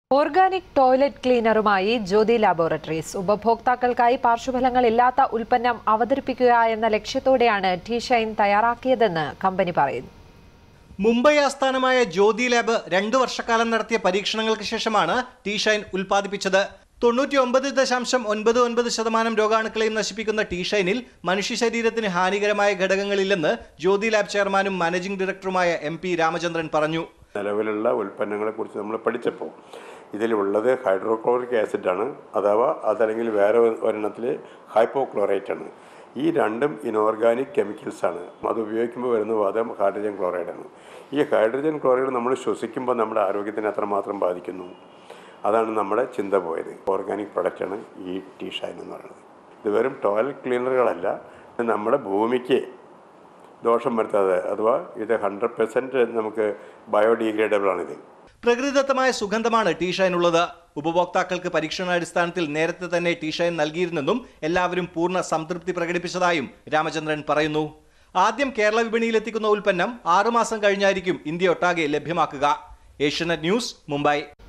organic toilet ക്ലീനറുമായി Jyothi laboratories ഉപഭോക്താക്കൾക്കായി പാർശ്വഫലങ്ങളില്ലാത്ത ഉൽപ്പന്നം അവതരിപ്പിക്കുക എന്ന ലക്ഷ്യത്തോടെയാണ് ടി ഷൈൻ തയ്യാറാക്കിയതെന്ന് കമ്പനി പറയുന്നു മുംബൈ ആസ്ഥാനമായ ജ്യോതി ലാബ് രണ്ടു വർഷക്കാലം നടത്തിയ പരീക്ഷണങ്ങൾക്ക് ശേഷമാണ് ടി ഷൈൻ ഉൽപ്പാദിപ്പിച്ചത് തൊണ്ണൂറ്റി ഒമ്പത് ദശാംശം ഒൻപത് ഒൻപത് ശതമാനം രോഗാണുക്കളെയും നശിപ്പിക്കുന്ന ടി ഷൈനിൽ മനുഷ്യ ശരീരത്തിന് ഹാനികരമായ ഘടകങ്ങളില്ലെന്ന് ജ്യോതി ലാബ് ചെയർമാനും മാനേജിംഗ് ഡയറക്ടറുമായ എം പി രാമചന്ദ്രൻ പറഞ്ഞു നിലവിലുള്ള ഉൽപ്പന്നങ്ങളെക്കുറിച്ച് നമ്മൾ പഠിച്ചപ്പോൾ ഇതിലുള്ളത് ഹൈഡ്രോക്ലോറിക് ആസിഡാണ് അഥവാ അതല്ലെങ്കിൽ വേറെ ഒരെണ്ണത്തിൽ ഹൈപ്പോക്ലോറേറ്റ് ആണ് ഈ രണ്ടും ഇനോർഗാനിക് കെമിക്കൽസാണ് അത് ഉപയോഗിക്കുമ്പോൾ വരുന്ന വാദം ഹൈഡ്രജൻ ക്ലോറൈഡാണ് ഈ ഹൈഡ്രജൻ ക്ലോറൈഡ് നമ്മൾ ശ്വസിക്കുമ്പോൾ നമ്മുടെ ആരോഗ്യത്തിന് എത്രമാത്രം ബാധിക്കുന്നു അതാണ് നമ്മുടെ ചിന്ത പോയത് ഓർഗാനിക് പ്രൊഡക്റ്റാണ് ഈ ടീ ഷൈൻ എന്ന് പറയുന്നത് ഇത് വെറും ടോയ്ലറ്റ് ക്ലീനറുകളല്ല ഇത് നമ്മുടെ ഭൂമിക്ക് ദോഷം വരുത്താതെ അഥവാ ഇത് ഹൺഡ്രഡ് പെർസെൻറ്റ് നമുക്ക് ബയോഡീഗ്രേഡബിൾ ആണിത് പ്രകൃതിദത്തമായ സുഗന്ധമാണ് ടീ ഷൈൻ ഉള്ളത് ഉപഭോക്താക്കൾക്ക് പരീക്ഷണാടിസ്ഥാനത്തിൽ നേരത്തെ തന്നെ ടീ ഷൈൻ നൽകിയിരുന്നെന്നും എല്ലാവരും പൂർണ്ണ സംതൃപ്തി പ്രകടിപ്പിച്ചതായും രാമചന്ദ്രൻ പറയുന്നു ആദ്യം കേരള വിപണിയിലെത്തിക്കുന്ന ഉൽപ്പന്നം ആറുമാസം കഴിഞ്ഞായിരിക്കും ഇന്ത്യ ഒട്ടാകെ ലഭ്യമാക്കുക ഏഷ്യനെറ്റ് ന്യൂസ് മുംബൈ